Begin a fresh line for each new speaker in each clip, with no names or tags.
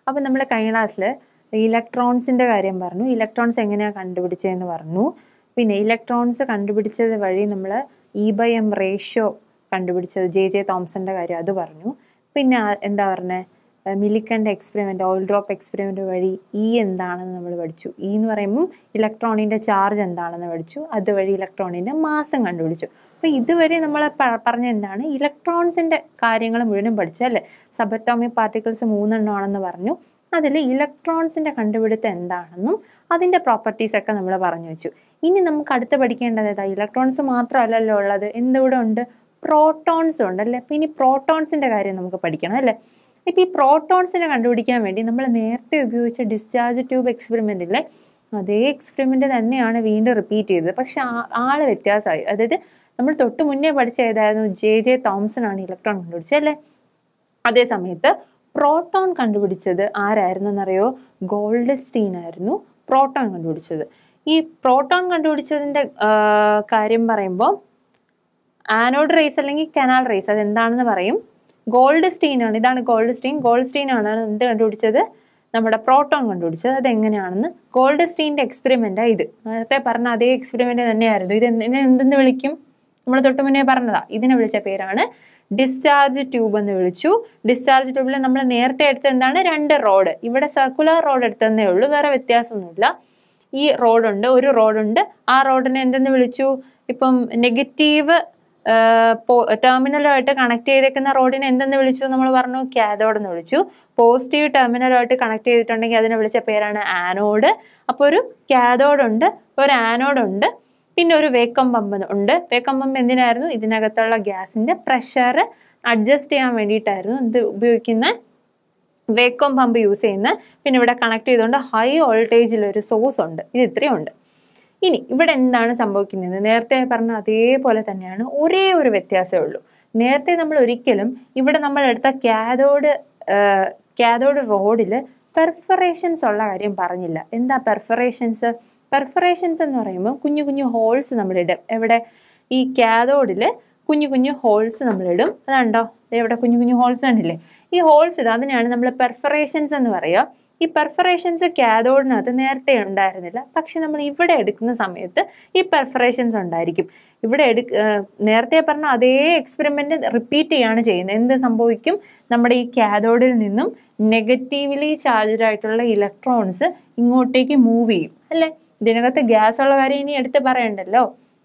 അപ്പം നമ്മൾ കഴിഞ്ഞ ക്ലാസ്സിൽ ഇലക്ട്രോൺസിൻ്റെ കാര്യം പറഞ്ഞു ഇലക്ട്രോൺസ് എങ്ങനെയാണ് കണ്ടുപിടിച്ചതെന്ന് പറഞ്ഞു പിന്നെ ഇലക്ട്രോൺസ് കണ്ടുപിടിച്ചത് വഴി നമ്മൾ ഇ ബൈ എം റേഷ്യോ കണ്ടുപിടിച്ചത് ജെ ജെ തോംസന്റെ കാര്യം അത് പറഞ്ഞു പിന്നെ ആ- എന്താ പറഞ്ഞത് മിലിക്കൻ്റെ എക്സ്പെരിമെൻ്റ് ഓയിൽ ഡ്രോപ്പ് എക്സ്പെരിമെൻ്റ് വഴി ഇ എന്താണെന്ന് നമ്മൾ പഠിച്ചു ഇ എന്ന് പറയുമ്പം ഇലക്ട്രോണിൻ്റെ ചാർജ് എന്താണെന്ന് പഠിച്ചു അതുവഴി ഇലക്ട്രോണിൻ്റെ മാസം കണ്ടുപിടിച്ചു അപ്പോൾ ഇതുവരെ നമ്മൾ പറഞ്ഞ എന്താണ് ഇലക്ട്രോൺസിൻ്റെ കാര്യങ്ങൾ മുഴുവനും പഠിച്ചു അല്ലേ സബറ്റോമിക് പാർട്ടിക്കിൾസ് മൂന്നെണ്ണമാണെന്ന് പറഞ്ഞു അതിൽ ഇലക്ട്രോൺസിൻ്റെ കണ്ടുപിടുത്തം എന്താണെന്നും അതിൻ്റെ പ്രോപ്പർട്ടീസ് ഒക്കെ നമ്മൾ പറഞ്ഞു വെച്ചു ഇനി നമുക്ക് അടുത്ത് പഠിക്കേണ്ടത് ഏതാ ഇലക്ട്രോൺസ് മാത്രമല്ലല്ലോ ഉള്ളത് എന്തുകൂടെ ഉണ്ട് പ്രോട്ടോൺസും ഉണ്ട് അല്ലേ അപ്പോൾ ഇനി പ്രോട്ടോൺസിൻ്റെ കാര്യം നമുക്ക് പഠിക്കണം അല്ലേ ഇപ്പോൾ ഈ പ്രോട്ടോൺസിനെ കണ്ടുപിടിക്കാൻ വേണ്ടി നമ്മൾ നേരത്തെ ഉപയോഗിച്ച ഡിസ്ചാർജ് ട്യൂബ് എക്സ്പെരിമെൻറ്റിലെ അതേ എക്സ്പെരിമെൻ്റ് തന്നെയാണ് വീണ്ടും റിപ്പീറ്റ് ചെയ്തത് പക്ഷെ ആ- ആള് വ്യത്യാസമായി അതായത് നമ്മൾ തൊട്ട് മുന്നേ പഠിച്ച ഏതായിരുന്നു ജെ ജെ തോംസൺ ആണ് ഇലക്ട്രോൺ കണ്ടുപിടിച്ചത് അല്ലേ അതേ സമയത്ത് പ്രോട്ടോൺ കണ്ടുപിടിച്ചത് ആരായിരുന്നു എന്നറിയോ ഗോൾഡ് സ്റ്റീൻ ആയിരുന്നു പ്രോട്ടോൺ കണ്ടുപിടിച്ചത് ഈ പ്രോട്ടോൺ കണ്ടുപിടിച്ചതിൻ്റെ ആ, കാര്യം പറയുമ്പോൾ ആനോഡ് റേസ് അല്ലെങ്കിൽ കനാൽ റേസ് അത് എന്താണെന്ന് പറയും ഗോൾഡ് സ്റ്റീൻ ആണ് ഇതാണ് ഗോൾഡ് സ്റ്റീൻ ഗോൾഡ് സ്റ്റീൻ ആണ് എന്ത് കണ്ടുപിടിച്ചത് നമ്മുടെ പ്രോട്ടോൺ കണ്ടുപിടിച്ചത് അതെങ്ങനെയാണെന്ന് ഗോൾഡ് സ്റ്റീൻ്റെ എക്സ്പെരിമെൻ്റാണ് ഇത് നേരത്തെ പറഞ്ഞ അതേ എക്സ്പെരിമെൻ്റ് തന്നെയായിരുന്നു ഇത് എന്ത് ഇതിനെ എന്തെന്ന് വിളിക്കും നമ്മൾ തൊട്ട് മുന്നേ പറഞ്ഞതാ ഇതിനെ വിളിച്ച പേരാണ് ഡിസ്ചാർജ് ട്യൂബ് എന്ന് വിളിച്ചു ഡിസ്ചാർജ് ട്യൂബിൽ നമ്മൾ നേരത്തെ എടുത്ത എന്താണ് രണ്ട് റോഡ് ഇവിടെ സർക്കുലർ റോഡ് എടുത്തതേ ഉള്ളൂ വേറെ വ്യത്യാസമൊന്നുമില്ല ഈ റോഡുണ്ട് ഒരു റോഡുണ്ട് ആ റോഡിനെ എന്തെന്ന് വിളിച്ചു ഇപ്പം നെഗറ്റീവ് ടെർമിനലുമായിട്ട് കണക്ട് ചെയ്തേക്കുന്ന റോഡിനെ എന്തെന്ന് വിളിച്ചു നമ്മൾ പറഞ്ഞു കാഥോഡ് എന്ന് വിളിച്ചു പോസിറ്റീവ് ടെർമിനലുമായിട്ട് കണക്ട് ചെയ്തിട്ടുണ്ടെങ്കിൽ അതിനെ വിളിച്ച പേരാണ് ആനോഡ് അപ്പോൾ ഒരു കാഥോഡ് ഉണ്ട് ഒരു ആനോഡ് ഉണ്ട് പിന്നെ ഒരു വേക്കം പമ്പ് ഉണ്ട് വേക്കം പമ്പ് എന്തിനായിരുന്നു ഇതിനകത്തുള്ള ഗ്യാസിന്റെ പ്രഷർ അഡ്ജസ്റ്റ് ചെയ്യാൻ വേണ്ടിയിട്ടായിരുന്നു ഇത് ഉപയോഗിക്കുന്ന വേക്കം പമ്പ് യൂസ് ചെയ്യുന്ന പിന്നെ ഇവിടെ കണക്ട് ചെയ്തുകൊണ്ട് ഹൈ വോൾട്ടേജിൽ ഒരു സോഴ്സ് ഉണ്ട് ഇത് ഇത്രയും ഉണ്ട് ഇനി ഇവിടെ എന്താണ് സംഭവിക്കുന്നത് നേരത്തെ പറഞ്ഞ അതേപോലെ തന്നെയാണ് ഒരേ ഒരു വ്യത്യാസമേ ഉള്ളൂ നേരത്തെ നമ്മൾ ഒരിക്കലും ഇവിടെ നമ്മൾ എടുത്ത കാഥോഡ് കാഥോഡ് റോഡിൽ പെർഫറേഷൻസ് ഉള്ള കാര്യം പറഞ്ഞില്ല എന്താ പെർഫറേഷൻസ് പെർഫറേഷൻസ് എന്ന് പറയുമ്പോൾ കുഞ്ഞു കുഞ്ഞു ഹോൾസ് നമ്മളിടും എവിടെ ഈ കാഥോഡിൽ കുഞ്ഞു കുഞ്ഞു ഹോൾസ് നമ്മളിടും അതുണ്ടോ ദേ ഇവിടെ കുഞ്ഞു കുഞ്ഞു ഹോൾസ് കണ്ടില്ലേ ഈ ഹോൾസ് ഇടും അതിനാണ് നമ്മൾ പെർഫറേഷൻസ് എന്ന് പറയുക ഈ പെർഫറേഷൻസ് കാഥോഡിനകത്ത് നേരത്തെ ഉണ്ടായിരുന്നില്ല പക്ഷെ നമ്മൾ ഇവിടെ എടുക്കുന്ന സമയത്ത് ഈ പെർഫറേഷൻസ് ഉണ്ടായിരിക്കും ഇവിടെ എടുക്ക ഏർ നേരത്തെ പറഞ്ഞ അതേ എക്സ്പെരിമെന്റ് റിപ്പീറ്റ് ചെയ്യാണ് ചെയ്യുന്നത് എന്ത് സംഭവിക്കും നമ്മുടെ ഈ കാഥോഡിൽ നിന്നും നെഗറ്റീവ്ലി ചാർജ്ഡ് ആയിട്ടുള്ള ഇലക്ട്രോൺസ് ഇങ്ങോട്ടേക്ക് മൂവ് ചെയ്യും അല്ലേ ഇതിനകത്ത് ഗ്യാസ് ഉള്ള കാര്യം ഇനി എടുത്ത് പറയണ്ടല്ലോ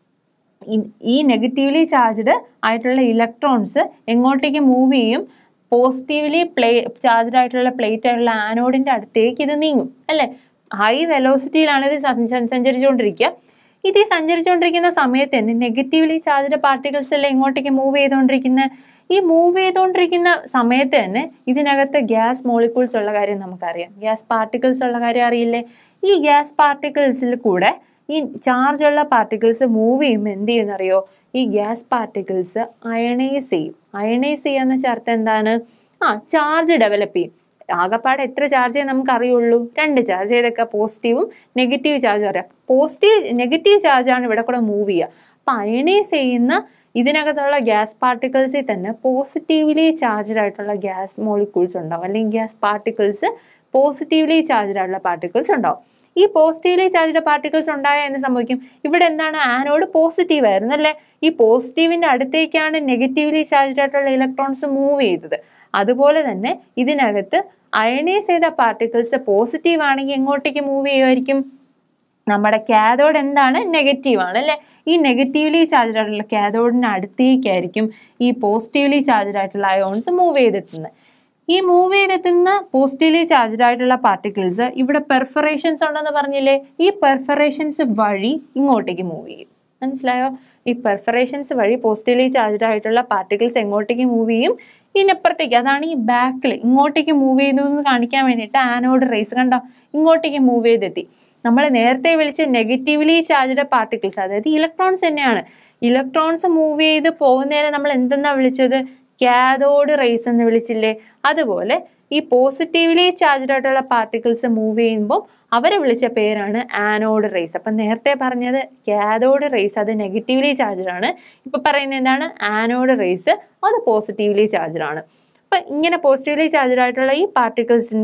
ഈ- ഈ നെഗറ്റീവ്ലി ചാർജ്ഡ് ആയിട്ടുള്ള ഇലക്ട്രോൺസ് എങ്ങോട്ടേക്ക് മൂവ് ചെയ്യും പോസിറ്റീവ്ലി പ്ലേ ചാർജ്ഡ് ആയിട്ടുള്ള പ്ലേറ്റ് ആയിട്ടുള്ള ആനോഡിന്റെ അടുത്തേക്ക് ഇത് നീങ്ങും അല്ലേ ഹൈ വെലോസിറ്റിയിലാണ് ഇത് സഞ്ച- സഞ്ചരിച്ചുകൊണ്ടിരിക്കുക ഇത് ഈ സഞ്ചരിച്ചുകൊണ്ടിരിക്കുന്ന സമയത്ത് തന്നെ നെഗറ്റീവ്ലി ചാർജ്ഡ് പാർട്ടിക്കിൾസ് എല്ലാം എങ്ങോട്ടേക്ക് മൂവ് ചെയ്തുകൊണ്ടിരിക്കുന്ന ഈ മൂവ് ചെയ്തുകൊണ്ടിരിക്കുന്ന സമയത്ത് തന്നെ ഇതിനകത്ത് ഗ്യാസ് മോളിക്യൂൾസ് ഉള്ള കാര്യം നമുക്കറിയാം ഗ്യാസ് പാർട്ടിക്കിൾസ് ഉള്ള കാര്യം അറിയില്ലേ ഈ ഗ്യാസ് പാർട്ടിക്കിൾസിൽ കൂടെ ഈ ചാർജ് ഉള്ള പാർട്ടിക്കിൾസ് മൂവ് ചെയ്യുമ്പോൾ എന്ത് ചെയ്യുന്നറിയോ ഈ ഗ്യാസ് പാർട്ടിക്കിൾസ് അയണൈസ് ചെയ്യും അയണൈസ് ചെയ്യാന്ന് വെച്ചാൽ അർത്ഥം എന്താണ് ആ ചാർജ് ഡെവലപ്പ് ചെയ്യും ആകപ്പാടെ എത്ര ചാർജ് നമുക്ക് അറിയുള്ളൂ രണ്ട് ചാർജ് ഏതൊക്കെ പോസിറ്റീവും നെഗറ്റീവ് ചാർജും അറിയാം പോസിറ്റീവ് നെഗറ്റീവ് ചാർജാണ് ഇവിടെ കൂടെ മൂവ് ചെയ്യുക അപ്പം അയണൈസ് ചെയ്യുന്ന ഇതിനകത്തുള്ള ഗ്യാസ് പാർട്ടിക്കിൾസിൽ തന്നെ പോസിറ്റീവ്ലി ചാർജ്ഡ് ആയിട്ടുള്ള ഗ്യാസ് മോളിക്യൂൾസ് ഉണ്ടാവും അല്ലെങ്കിൽ ഗ്യാസ് പാർട്ടിക്കിൾസ് പോസിറ്റീവ്ലി ചാർജ്ഡ് ആയിട്ടുള്ള പാർട്ടിക്കിൾസ് ഉണ്ടാവും ഈ പോസിറ്റീവ്ലി ചാർജ്ഡ് പാർട്ടിക്കിൾസ് ഉണ്ടായാൽ എന്ത് സംഭവിക്കും ഇവിടെ എന്താണ് ആനോഡ് പോസിറ്റീവ് ആയിരുന്നു അല്ലേ ഈ പോസിറ്റീവിന്റെ അടുത്തേക്കാണ് നെഗറ്റീവ്ലി ചാർജ്ഡ് ആയിട്ടുള്ള ഇലക്ട്രോൺസ് മൂവ് ചെയ്തത് അതുപോലെ തന്നെ ഇതിനകത്ത് അയണൈസ് ചെയ്ത പാർട്ടിക്കിൾസ് പോസിറ്റീവ് ആണെങ്കിൽ എങ്ങോട്ടേക്ക് മൂവ് ചെയ്യുമായിരിക്കും നമ്മുടെ കാഥോഡ് എന്താണ് നെഗറ്റീവ് ആണ് അല്ലേ ഈ നെഗറ്റീവ്ലി ചാർജ്ഡ് ആയിട്ടുള്ള കാഥോഡിന് അടുത്തേക്കായിരിക്കും ഈ പോസിറ്റീവ്ലി ചാർജ്ഡ് ആയിട്ടുള്ള അയോൺസ് മൂവ് ചെയ്തെത്തുന്നത് ഈ മൂവ് ചെയ്തെത്തുന്ന പോസിറ്റീവ്ലി ചാർജ്ഡ് ആയിട്ടുള്ള പാർട്ടിക്കിൾസ് ഇവിടെ പെർഫറേഷൻസ് ഉണ്ടെന്ന് പറഞ്ഞില്ലേ ഈ പെർഫറേഷൻസ് വഴി ഇങ്ങോട്ടേക്ക് മൂവ് ചെയ്യും മനസ്സിലായോ ഈ പെർഫറേഷൻസ് വഴി പോസിറ്റീവ്ലി ചാർജ്ഡ് ആയിട്ടുള്ള പാർട്ടിക്കിൾസ് എങ്ങോട്ടേക്ക് മൂവ് ചെയ്യും ഇതിനപ്പുറത്തേക്ക് അതാണ് ഈ ബാക്കിൽ ഇങ്ങോട്ടേക്ക് മൂവ് ചെയ്തു എന്ന് കാണിക്കാൻ വേണ്ടിയിട്ട് ആനോഡ് റേസ് കണ്ടോ ഇങ്ങോട്ടേക്ക് മൂവ് ചെയ്തെത്തി നമ്മൾ നേരത്തെ വിളിച്ച നെഗറ്റീവ്ലി ചാർജ്ഡ് പാർട്ടിക്കിൾസ് അതായത് ഇലക്ട്രോൺസ് തന്നെയാണ് ഇലക്ട്രോൺസ് മൂവ് ചെയ്ത് പോകുന്നതിനെ നമ്മൾ എന്തെന്നാ വിളിച്ചത് കാഥോഡ് റേസ് എന്ന് വിളിച്ചില്ലേ അതുപോലെ ഈ പോസിറ്റീവ്ലി ചാർജ്ഡ് ആയിട്ടുള്ള പാർട്ടിക്കിൾസ് മൂവ് ചെയ്യുമ്പോൾ അവരെ വിളിച്ച പേരാണ് ആനോഡ് റേസ് അപ്പം നേരത്തെ പറഞ്ഞത് കാഥോഡ് റേസ് അത് നെഗറ്റീവ്ലി ചാർജ്ഡ് ആണ് ഇപ്പൊ പറയുന്നത് എന്താണ് ആനോഡ് റേസ് അത് പോസിറ്റീവ്ലി ചാർജ്ഡ് ആണ് അപ്പം ഇങ്ങനെ പോസിറ്റീവ്ലി ചാർജ്ഡ് ആയിട്ടുള്ള ഈ പാർട്ടിക്കിൾസിന്റെ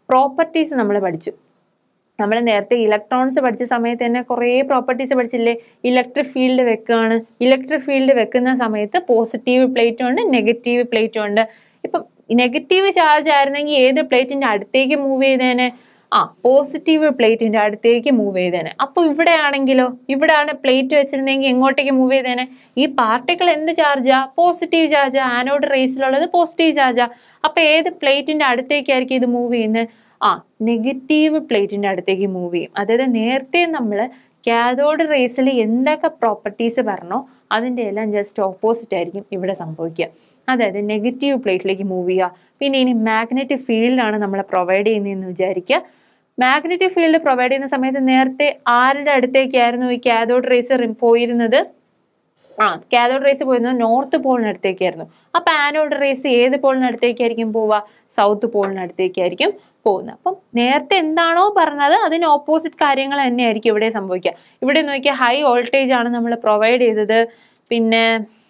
പ്രോപ്പർട്ടീസ് നമ്മൾ പഠിച്ചു നമ്മൾ നേരത്തെ ഇലക്ട്രോൺസ് പഠിച്ച സമയത്ത് തന്നെ കുറേ പ്രോപ്പർട്ടീസ് പഠിച്ചില്ലേ ഇലക്ട്രിക് ഫീൽഡ് വെക്കുകയാണ് ഇലക്ട്രിക് ഫീൽഡ് വെക്കുന്ന സമയത്ത് പോസിറ്റീവ് പ്ലേറ്റും ഉണ്ട് നെഗറ്റീവ് പ്ലേറ്റും ഉണ്ട് ഇപ്പം നെഗറ്റീവ് ചാർജ് ആയിരുന്നെങ്കിൽ ഏത് പ്ലേറ്റിന്റെ അടുത്തേക്ക് മൂവ് ചെയ്തേനെ ആ പോസിറ്റീവ് പ്ലേറ്റിന്റെ അടുത്തേക്ക് മൂവ് ചെയ്തേനെ അപ്പോൾ ഇവിടെ ആണെങ്കിലോ ഇവിടെയാണ് പ്ലേറ്റ് വെച്ചിരുന്നെങ്കിൽ എങ്ങോട്ടേക്ക് മൂവ് ചെയ്തേനെ ഈ പാർട്ടിക്കിൾ എന്ത് ചാർജാ പോസിറ്റീവ് ചാർജാ ആനോഡ് റേസിലുള്ളത് പോസിറ്റീവ് ചാർജാ അപ്പൊ ഏത് പ്ലേറ്റിന്റെ അടുത്തേക്കായിരിക്കും ഇത് മൂവ് ചെയ്യുന്നത് ആ നെഗറ്റീവ് പ്ലേറ്റിന്റെ അടുത്തേക്ക് മൂവ് ചെയ്യും അതായത് നേരത്തെ നമ്മൾ കാഥോഡ് റേസിൽ എന്തൊക്കെ പ്രോപ്പർട്ടീസ് പറഞ്ഞോ അതിൻ്റെ എല്ലാം ജസ്റ്റ് ഓപ്പോസിറ്റ് ആയിരിക്കും ഇവിടെ സംഭവിക്കുക അതായത് നെഗറ്റീവ് പ്ലേറ്റിലേക്ക് മൂവ് ചെയ്യുക പിന്നെ ഇനി മാഗ്നറ്റിക് ഫീൽഡാണ് നമ്മൾ പ്രൊവൈഡ് ചെയ്യുന്നതെന്ന് വിചാരിക്കുക മാഗ്നറ്റിക് ഫീൽഡ് പ്രൊവൈഡ് ചെയ്യുന്ന സമയത്ത് നേരത്തെ ആരുടെ അടുത്തേക്കായിരുന്നു ഈ കാഥോഡ് റേസ് പോയിരുന്നത് ആ കാഥോഡ് റേസ് പോയിരുന്നത് നോർത്ത് പോളിനടുത്തേക്കായിരുന്നു അപ്പൊ ആനോഡ് റേസ് ഏത് പോളിനടുത്തേക്കായിരിക്കും പോവുക സൗത്ത് പോളിനടുത്തേക്കായിരിക്കും പോകുന്നത് അപ്പം നേരത്തെ എന്താണോ പറഞ്ഞത് അതിന് ഓപ്പോസിറ്റ് കാര്യങ്ങൾ തന്നെയായിരിക്കും ഇവിടെ സംഭവിക്കുക ഇവിടെ നോക്കിയാൽ ഹൈ വോൾട്ടേജ് ആണ് നമ്മൾ പ്രൊവൈഡ് ചെയ്തത് പിന്നെ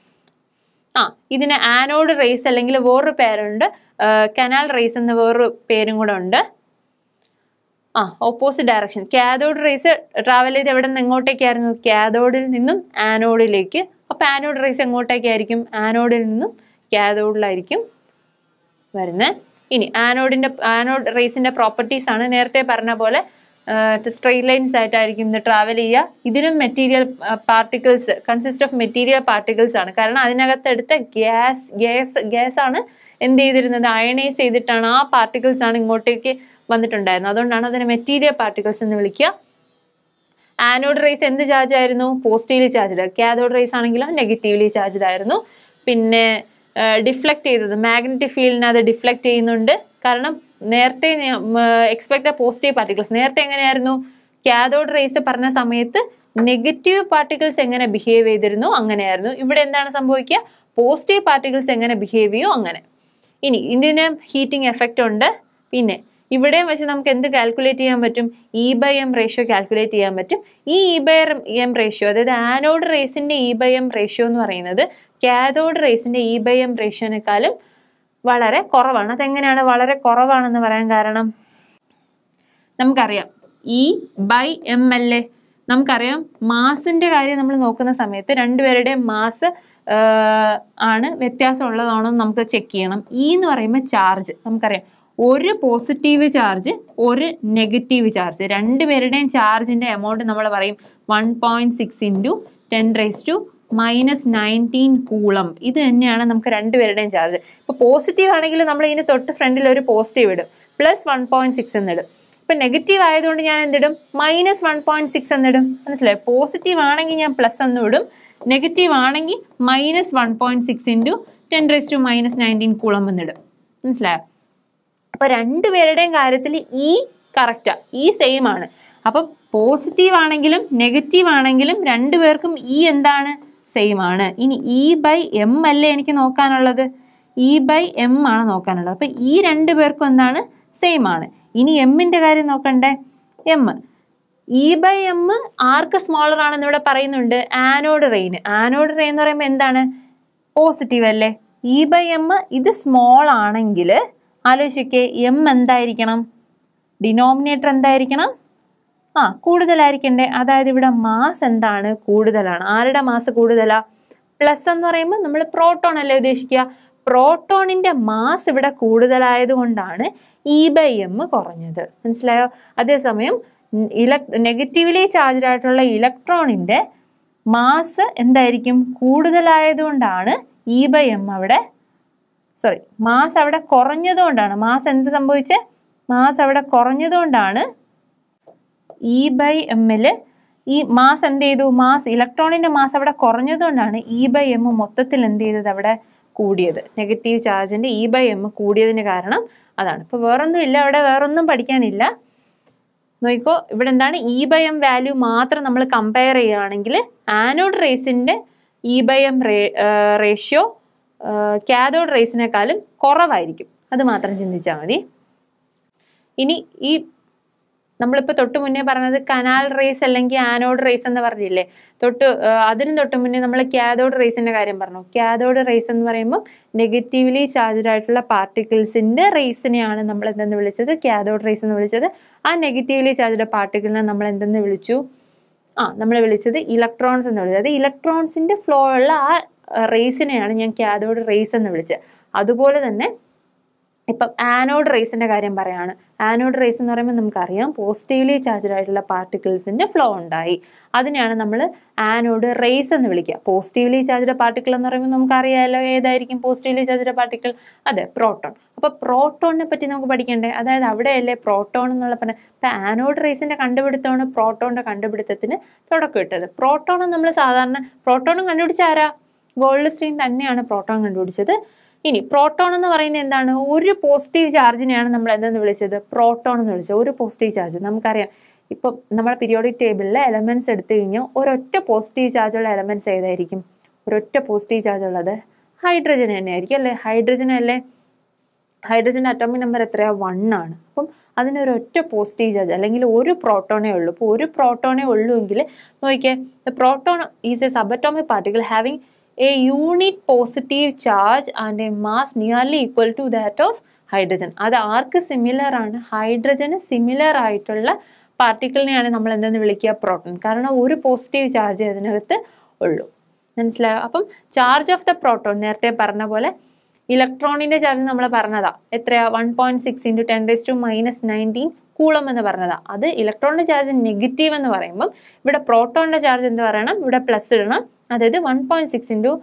ആ ഇതിന് ആനോഡ് റേസ് അല്ലെങ്കിൽ വേറൊരു പേരുണ്ട് കനാൽ റേസ് എന്ന വേറൊരു പേരും കൂടെ ഉണ്ട് ആ opposite direction cathode rays travel ചെയ്ത് എവിടെ നിന്ന് എങ്ങോട്ടേക്കായിരുന്നു കാഥോഡിൽ നിന്നും ആനോഡിലേക്ക് അപ്പൊ ആനോഡ് റേസ് എങ്ങോട്ടേക്കായിരിക്കും ആനോഡിൽ നിന്നും കാഥോഡിലായിരിക്കും വരുന്നത് ഇനി ആനോഡിന്റെ ആനോഡ് റേസിന്റെ പ്രോപ്പർട്ടീസ് ആണ് നേരത്തെ പറഞ്ഞ പോലെ സ്ട്രെയിറ്റ് ലൈൻസ് ആയിട്ടായിരിക്കും ഇത് ട്രാവൽ ചെയ്യുക ഇതിനും material particles consist of material particles ആണ് കാരണം അതിനകത്ത് എടുത്ത ഗ്യാസ് ഗ്യാസ് ഗ്യാസ് ആണ് എന്ത് ചെയ്തിരുന്നത് അയണൈസ് ചെയ്തിട്ടാണ് ആ പാർട്ടിക്കിൾസ് ആണ് ഇങ്ങോട്ടേക്ക് വന്നിട്ടുണ്ടായിരുന്നത് അതുകൊണ്ടാണ് അതിനെ മെറ്റീരിയൽ പാർട്ടിക്കിൾസ് എന്ന് വിളിക്കുക ആനോഡ് റേസ് എന്ത് ചാർജ് ആയിരുന്നു പോസിറ്റീവ്ലി ചാർജ്ഡ് കാഥോഡ് റേസ് ആണെങ്കിലോ നെഗറ്റീവ്ലി ചാർജ്ഡ് ആയിരുന്നു പിന്നെ ഡിഫ്ലക്ട് ചെയ്തത് മാഗ്നറ്റിക് ഫീൽഡിനെ അത് ഡിഫ്ലക്ട് ചെയ്യുന്നുണ്ട് കാരണം നേരത്തെ എക്സ്പെക്ട് പോസിറ്റീവ് പാർട്ടിക്കിൾസ് നേരത്തെ എങ്ങനെയായിരുന്നു കാഥോഡ് റേസ് പറഞ്ഞ സമയത്ത് നെഗറ്റീവ് പാർട്ടിക്കിൾസ് എങ്ങനെ ബിഹേവ് ചെയ്തിരുന്നു അങ്ങനെയായിരുന്നു ഇവിടെ എന്താണ് സംഭവിക്കുക പോസിറ്റീവ് പാർട്ടിക്കിൾസ് എങ്ങനെ ബിഹേവ് ചെയ്യും അങ്ങനെ ഇനി ഇതിന് ഹീറ്റിംഗ് എഫക്റ്റ് ഉണ്ട് പിന്നെ ഇവിടെയും വെച്ച് നമുക്ക് എന്ത് കാൽക്കുലേറ്റ് ചെയ്യാൻ പറ്റും e by M ratio calculate ചെയ്യാൻ പറ്റും ഈ ഇ ബൈ എം റേഷ്യോ അതായത് ആനോഡ് റേസിന്റെ ഇ ബൈ എം റേഷ്യോ എന്ന് പറയുന്നത് കാഥോഡ് റേസിന്റെ ഇ ബൈ എം റേഷ്യോനേക്കാളും വളരെ കുറവാണ് അതെങ്ങനെയാണ് വളരെ കുറവാണെന്ന് പറയാൻ കാരണം നമുക്കറിയാം e by m L A നമുക്കറിയാം മാസിന്റെ കാര്യം നമ്മൾ നോക്കുന്ന സമയത്ത് രണ്ടുപേരുടെയും മാസ് ആണ് വ്യത്യാസം ഉള്ളതാണോ എന്ന് നമുക്ക് ചെക്ക് ചെയ്യണം ഇ എന്ന് പറയുമ്പോൾ ചാർജ് നമുക്കറിയാം ഒരു പോസിറ്റീവ് ചാർജ് ഒരു നെഗറ്റീവ് ചാർജ് രണ്ടുപേരുടെയും ചാർജിന്റെ എമൗണ്ട് നമ്മൾ പറയും one point six into ten raise to minus nineteen coulomb ഇത് തന്നെയാണ് നമുക്ക് രണ്ടുപേരുടെയും ചാർജ് ഇപ്പോൾ പോസിറ്റീവ് ആണെങ്കിൽ നമ്മൾ ഇതിന് തൊട്ട് ഫ്രണ്ടിൽ ഒരു പോസിറ്റീവ് ഇടും പ്ലസ് വൺ പോയിന്റ് സിക്സ് എന്നിടും ഇപ്പം നെഗറ്റീവ് ആയതുകൊണ്ട് ഞാൻ എന്തിടും മൈനസ് വൺ പോയിന്റ് സിക്സ് എന്നിടും മനസ്സിലായി പോസിറ്റീവ് ആണെങ്കിൽ ഞാൻ പ്ലസ് എന്ന് ഇടും നെഗറ്റീവ് ആണെങ്കിൽ minus one point six into ten raise to minus nineteen coulomb എന്നിടും മനസ്സിലായോ അപ്പൊ രണ്ടുപേരുടെയും കാര്യത്തിൽ ഈ കറക്റ്റാ ഈ സെയിം ആണ് അപ്പം പോസിറ്റീവ് ആണെങ്കിലും നെഗറ്റീവ് ആണെങ്കിലും രണ്ടുപേർക്കും ഈ എന്താണ് സെയിം ആണ് ഇനി ഇ ബൈ എം അല്ലേ എനിക്ക് നോക്കാനുള്ളത് ഇ ബൈ എം ആണ് നോക്കാനുള്ളത് അപ്പൊ ഈ രണ്ട് പേർക്കും എന്താണ് സെയിം ആണ് ഇനി എമ്മിന്റെ കാര്യം നോക്കണ്ടേ എം ഇ ബൈ എം ആർക്ക് സ്മോളർ ആണെന്ന് ഇവിടെ പറയുന്നുണ്ട് ആനോഡ് റെയിൻ ആനോഡ് റെയിൻ എന്ന് പറയുമ്പോൾ എന്താണ് പോസിറ്റീവ് അല്ലേ ഇ ബൈ എം ഇത് സ്മോൾ ആണെങ്കിൽ ആലോചിക്കേ എം എന്തായിരിക്കണം ഡിനോമിനേറ്റർ എന്തായിരിക്കണം ആ കൂടുതലായിരിക്കണ്ടേ അതായത് ഇവിടെ മാസ് എന്താണ് കൂടുതലാണ് ആരുടെ മാസ് കൂടുതലാ പ്ലസ് എന്ന് പറയുമ്പോൾ നമ്മൾ പ്രോട്ടോൺ അല്ലേ ഉദ്ദേശിക്കുക പ്രോട്ടോണിന്റെ മാസ് ഇവിടെ കൂടുതലായത് കൊണ്ടാണ് ഇ ബൈ എം കുറഞ്ഞത് മനസ്സിലായോ അതേസമയം ഇലക് നെഗറ്റീവ്ലി ചാർജ്ഡ് ആയിട്ടുള്ള ഇലക്ട്രോണിന്റെ മാസ് എന്തായിരിക്കും കൂടുതലായതുകൊണ്ടാണ് ഇ ബൈ എം അവിടെ സോറി മാസ് അവിടെ കുറഞ്ഞതുകൊണ്ടാണ് മാസ് എന്ത് സംഭവിച്ചേ മാസ് അവിടെ കുറഞ്ഞതുകൊണ്ടാണ് ഇ ബൈ എമ്മിൽ ഈ മാസ് എന്ത് ചെയ്തു മാസ് ഇലക്ട്രോണിന്റെ മാസ് അവിടെ കുറഞ്ഞതുകൊണ്ടാണ് ഇ ബൈ എം മൊത്തത്തിൽ എന്ത് ചെയ്തത് അവിടെ കൂടിയത് നെഗറ്റീവ് ചാർജിന്റെ ഇ ബൈ എം കൂടിയതിന് കാരണം അതാണ് ഇപ്പോൾ വേറൊന്നും ഇല്ല അവിടെ വേറൊന്നും പഠിക്കാനില്ല നോക്കിക്കോ ഇവിടെ എന്താണ് ഇ ബൈ എം വാല്യൂ മാത്രം നമ്മൾ കമ്പയർ ചെയ്യുകയാണെങ്കിൽ ആനോഡ് റേസിന്റെ e by M ratio cathode റേസിനേക്കാളും കുറവായിരിക്കും അത് മാത്രം ചിന്തിച്ചാൽ മതി ഇനി ഈ നമ്മളിപ്പോൾ തൊട്ട് മുന്നേ പറഞ്ഞത് കനാൽ റേസ് അല്ലെങ്കിൽ ആനോഡ് റേസ് എന്ന് പറഞ്ഞില്ലേ തൊട്ട് ആ, അതിനും തൊട്ട് മുന്നേ നമ്മൾ ക്യാതോഡ് റേസിന്റെ കാര്യം പറഞ്ഞു ക്യാതോഡ് റേസ് എന്ന് പറയുമ്പോൾ നെഗറ്റീവ്ലി ചാർജ്ഡ് ആയിട്ടുള്ള പാർട്ടിക്കിൾസിന്റെ റേസിനെയാണ് നമ്മൾ എന്തെന്ന് വിളിച്ചത് ക്യാതോഡ് റേസ് എന്ന് വിളിച്ചത് ആ നെഗറ്റീവ്ലി ചാർജ്ഡ് പാർട്ടിക്കിളിനെ നമ്മൾ എന്തെന്ന് വിളിച്ചു ആ നമ്മൾ വിളിച്ചത് ഇലക്ട്രോൺസ് എന്ന് വിളിച്ചത് അത് ഇലക്ട്രോൺസിന്റെ ഫ്ലോ ഉള്ള ആ റേസിനെയാണ് ഞാൻ ക്യാതോഡ് റേസ് എന്ന് വിളിച്ചത് അതുപോലെ തന്നെ ഇപ്പം ആനോഡ് റേസിന്റെ കാര്യം പറയാണ് ആനോഡ് റേസ് എന്ന് പറയുമ്പോൾ നമുക്കറിയാം പോസിറ്റീവ്ലി ചാർജ്ഡ് ആയിട്ടുള്ള പാർട്ടിക്കിൾസിന്റെ ഫ്ലോ ഉണ്ടായി അതിനെയാണ് നമ്മൾ ആനോഡ് റേസ് എന്ന് വിളിക്കുക പോസിറ്റീവ്ലി ചാർജ്ഡ് പാർട്ടിക്കിൾ എന്ന് പറയുമ്പോൾ നമുക്കറിയാമല്ലോ ഏതായിരിക്കും പോസിറ്റീവ്ലി ചാർജ്ഡ് പാർട്ടിക്കിൾ അതെ പ്രോട്ടോൺ അപ്പോൾ പ്രോട്ടോണിനെ പറ്റി നമുക്ക് പഠിക്കണ്ടേ അതായത് അവിടെയല്ലേ പ്രോട്ടോൺ എന്നുള്ള പറഞ്ഞ ഇപ്പം ആനോഡ് റേസിന്റെ കണ്ടുപിടുത്തമാണ് പ്രോട്ടോണിന്റെ കണ്ടുപിടുത്തത്തിന് തുടക്കം ഇട്ടത് പ്രോട്ടോൺ നമ്മൾ സാധാരണ പ്രോട്ടോണും കണ്ടുപിടിച്ച ആരാ ഗോൾഡ് സ്റ്റീൻ തന്നെയാണ് പ്രോട്ടോൺ കണ്ടുപിടിച്ചത് ഇനി പ്രോട്ടോൺ എന്ന് പറയുന്നത് എന്താണ് ഒരു പോസിറ്റീവ് ചാർജിനെയാണ് നമ്മൾ എന്തെന്ന് വിളിച്ചത് പ്രോട്ടോൺ എന്ന് വിളിച്ചത് ഒരു പോസിറ്റീവ് ചാർജ് നമുക്കറിയാം ഇപ്പം നമ്മുടെ പീരിയോഡിക് ടേബിളിലെ എലമെന്റ്സ് എടുത്തു കഴിഞ്ഞാൽ ഒരൊറ്റ പോസിറ്റീവ് ചാർജുള്ള എലമെന്റ്സ് ഏതായിരിക്കും ഒരൊറ്റ പോസിറ്റീവ് ചാർജ് ഉള്ളത് ഹൈഡ്രജൻ തന്നെയായിരിക്കും അല്ലേ ഹൈഡ്രജൻ അല്ലേ ഹൈഡ്രജൻ്റെ അറ്റോമിക് നമ്പർ എത്രയാണ് വൺ ആണ് അപ്പം അതിന് ഒരു ഒറ്റ പോസിറ്റീവ് ചാർജ് അല്ലെങ്കിൽ ഒരു പ്രോട്ടോണേ ഉള്ളൂ അപ്പോൾ ഒരു പ്രോട്ടോണേ ഉള്ളൂ എങ്കിൽ നോക്കിയേ the proton is a subatomic particle having a unit positive charge and a mass nearly equal to that of hydrogen അത് ആർക്ക് സിമിലർ ആണ് ഹൈഡ്രജന് സിമിലർ ആയിട്ടുള്ള പാർട്ടിക്കിളിനെയാണ് നമ്മൾ എന്തെന്ന് വിളിക്കുക പ്രോട്ടോൺ കാരണം ഒരു പോസിറ്റീവ് ചാർജ് അതിനകത്ത് ഉള്ളൂ മനസ്സിലായോ അപ്പം ചാർജ് ഓഫ് ദ പ്രോട്ടോൺ നേരത്തെ പറഞ്ഞ പോലെ ഇലക്ട്രോണിന്റെ ചാർജ് നമ്മൾ പറഞ്ഞതാ എത്രയാ one point six into ten raise to minus nineteen coulomb എന്ന് പറഞ്ഞതാ അത് ഇലക്ട്രോണിന്റെ ചാർജ് നെഗറ്റീവ് എന്ന് പറയുമ്പം ഇവിടെ പ്രോട്ടോണിന്റെ ചാർജ് എന്ത് പറയണം ഇവിടെ പ്ലസ് ഇടണം അതായത് one point six into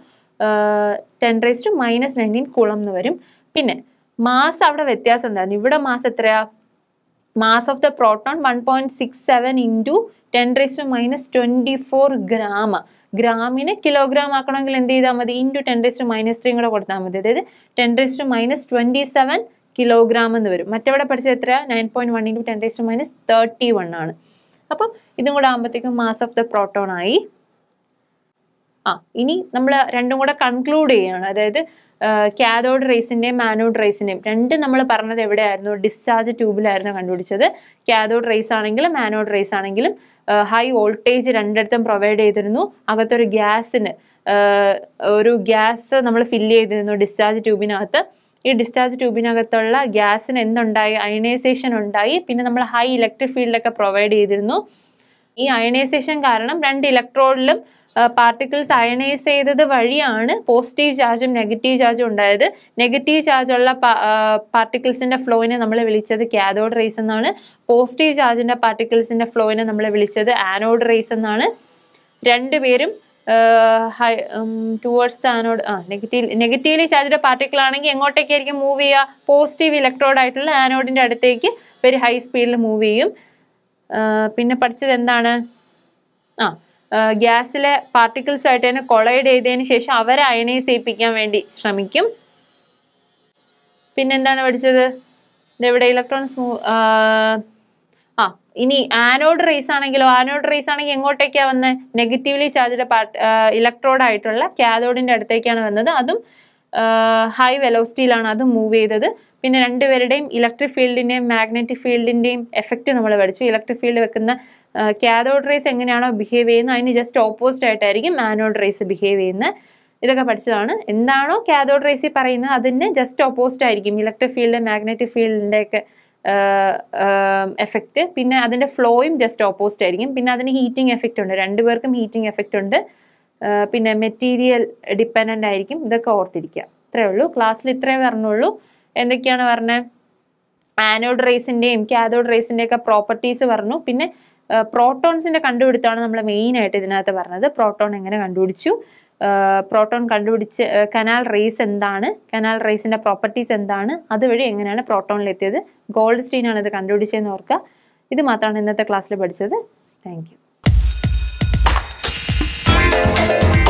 ten raise to minus nineteen coulomb എന്ന് വരും പിന്നെ മാസ് അവിടെ വ്യത്യാസം എന്തായിരുന്നു ഇവിടെ മാസ് എത്രയാ mass of the proton one point six seven into ten raise to minus twenty four gram ഗ്രാമിന് കിലോഗ്രാം ആക്കണമെങ്കിൽ എന്ത് ചെയ്താൽ മതി into ten raise to minus three കൂടെ കൊടുത്താൽ മതി അതായത് ten raise to minus twenty seven kilogram എന്ന് വരും മറ്റവിടെ പഠിച്ചത് എത്രയാ nine point one into ten raise to minus thirty one ആണ് അപ്പം ഇതും കൂടെ ആകുമ്പോഴത്തേക്കും മാസ് ഓഫ് ദ പ്രോട്ടോൺ ആയി ആ ഇനി നമ്മൾ രണ്ടും കൂടെ കൺക്ലൂഡ് ചെയ്യുകയാണ് അതായത് കാഥോഡ് റേസിന്റെയും മാനോഡ് റേസിന്റെയും രണ്ട് നമ്മൾ പറഞ്ഞത് എവിടെയായിരുന്നു ഡിസ്ചാർജ് ട്യൂബിലായിരുന്നു കണ്ടുപിടിച്ചത് കാഥോഡ് റേസ് ആണെങ്കിലും മാനോഡ് റേസ് ആണെങ്കിലും ഹൈ വോൾട്ടേജ് രണ്ടിടത്തും പ്രൊവൈഡ് ചെയ്തിരുന്നു അകത്തൊരു ഗ്യാസിന് ഒരു ഗ്യാസ് നമ്മൾ ഫില്ല് ചെയ്തിരുന്നു ഡിസ്ചാർജ് ട്യൂബിനകത്ത് ഈ ഡിസ്ചാർജ് ട്യൂബിനകത്തുള്ള ഗ്യാസിന് എന്തുണ്ടായി അയണൈസേഷൻ ഉണ്ടായി പിന്നെ നമ്മൾ ഹൈ ഇലക്ട്രിക് ഫീൽഡൊക്കെ പ്രൊവൈഡ് ചെയ്തിരുന്നു ഈ അയണൈസേഷൻ കാരണം രണ്ട് ഇലക്ട്രോഡിലും പാർട്ടിക്കിൾസ് അയണൈസ് ചെയ്തത് വഴിയാണ് പോസിറ്റീവ് ചാർജും നെഗറ്റീവ് ചാർജും ഉണ്ടായത് നെഗറ്റീവ് ചാർജുള്ള പാർട്ടിക്കിൾസിന്റെ ഫ്ലോയിനെ നമ്മൾ വിളിച്ചത് കാഥോഡ് റേസ് എന്നാണ് പോസിറ്റീവ് ചാർജിന്റെ പാർട്ടിക്കിൾസിന്റെ ഫ്ലോയിനെ നമ്മൾ വിളിച്ചത് ആനോഡ് റേസ് എന്നാണ് രണ്ടുപേരും ഹൈ ടുവേർഡ്സ് ആനോഡ് ആ നെഗറ്റീവ് നെഗറ്റീവ്ലി ചാർജ്ഡ് പാർട്ടിക്കിൾ ആണെങ്കിൽ എങ്ങോട്ടേക്കായിരിക്കും മൂവ് ചെയ്യുക പോസിറ്റീവ് ഇലക്ട്രോഡ് ആയിട്ടുള്ള ആനോഡിന്റെ അടുത്തേക്ക് വെരി ഹൈ സ്പീഡിൽ മൂവ് ചെയ്യും പിന്നെ പഠിച്ചത് എന്താണ് ആ ഗ്യാസിലെ പാർട്ടിക്കിൾസ് ആയിട്ട് തന്നെ കൊളൈഡ് ചെയ്തതിന് ശേഷം അവരെ അയണൈസ് ചെയ്യിപ്പിക്കാൻ വേണ്ടി ശ്രമിക്കും പിന്നെന്താണ് പഠിച്ചത് ഇതെവിടെ ഇലക്ട്രോൺസ് ആ ഇനി ആനോഡ് റേസ് ആണെങ്കിലോ ആനോഡ് റേസ് ആണെങ്കിൽ എങ്ങോട്ടേക്കാണ് വന്നത് നെഗറ്റീവ്ലി ചാർജ്ഡ് പാർട്ട് ഇലക്ട്രോഡ് ആയിട്ടുള്ള കാഥോഡിന്റെ അടുത്തേക്കാണ് വന്നത് അതും ഹൈ വെലോസിറ്റിയിലാണ് അതും മൂവ് ചെയ്തത് പിന്നെ രണ്ടുപേരുടെയും ഇലക്ട്രിക് ഫീൽഡിന്റെയും മാഗ്നറ്റിക് ഫീൽഡിന്റെയും എഫക്റ്റ് നമ്മൾ പഠിച്ചു ഇലക്ട്രിക് ഫീൽഡ് വെക്കുന്ന കാഥോഡ് റേസ് എങ്ങനെയാണോ ബിഹേവ് ചെയ്യുന്നത് അതിന് ജസ്റ്റ് ഓപ്പോസിറ്റ് ആയിട്ടായിരിക്കും ആനോഡ് റേസ് ബിഹേവ് ചെയ്യുന്നത് ഇതൊക്കെ പഠിച്ചതാണ് എന്താണോ കാഥോഡ് റേസിൽ പറയുന്നത് അതിന് ജസ്റ്റ് ഓപ്പോസിറ്റ് ആയിരിക്കും ഇലക്ട്രിക് ഫീൽഡ് മാഗ്നറ്റിക് ഫീൽഡിൻ്റെ ഒക്കെ എഫക്റ്റ് പിന്നെ അതിൻ്റെ ഫ്ലോയും ജസ്റ്റ് ഓപ്പോസിറ്റ് ആയിരിക്കും പിന്നെ അതിന് ഹീറ്റിംഗ് എഫക്റ്റ് ഉണ്ട് രണ്ടുപേർക്കും ഹീറ്റിംഗ് എഫക്റ്റ് ഉണ്ട് പിന്നെ മെറ്റീരിയൽ ഡിപ്പെൻഡൻ്റ് ആയിരിക്കും ഇതൊക്കെ ഓർത്തിരിക്കുക ഇത്രയേ ഉള്ളൂ ക്ലാസ്സിൽ ഇത്രയേ പറഞ്ഞുള്ളൂ എന്തൊക്കെയാണ് പറഞ്ഞത് ആനോഡ് റേസിൻ്റെയും കാഥോഡ് റേസിൻ്റെയും ഒക്കെ പ്രോപ്പർട്ടീസ് പറഞ്ഞു പിന്നെ പ്രോട്ടോൺസിന്റെ കണ്ടുപിടുത്താണ് നമ്മൾ മെയിൻ ആയിട്ട് ഇതിനകത്ത് പറഞ്ഞത് പ്രോട്ടോൺ എങ്ങനെ കണ്ടുപിടിച്ചു പ്രോട്ടോൺ കണ്ടുപിടിച്ച് കനാൽ റേസ് എന്താണ് കനാൽ റേസിന്റെ പ്രോപ്പർട്ടീസ് എന്താണ് അതുവഴി എങ്ങനെയാണ് പ്രോട്ടോണിലെത്തിയത് ഗോൾഡ് സ്റ്റീൻ ആണ് ഇത് കണ്ടുപിടിച്ചതെന്ന് ഓർക്കുക ഇത് മാത്രമാണ് ഇന്നത്തെ ക്ലാസ്സിൽ പഠിച്ചത് താങ്ക്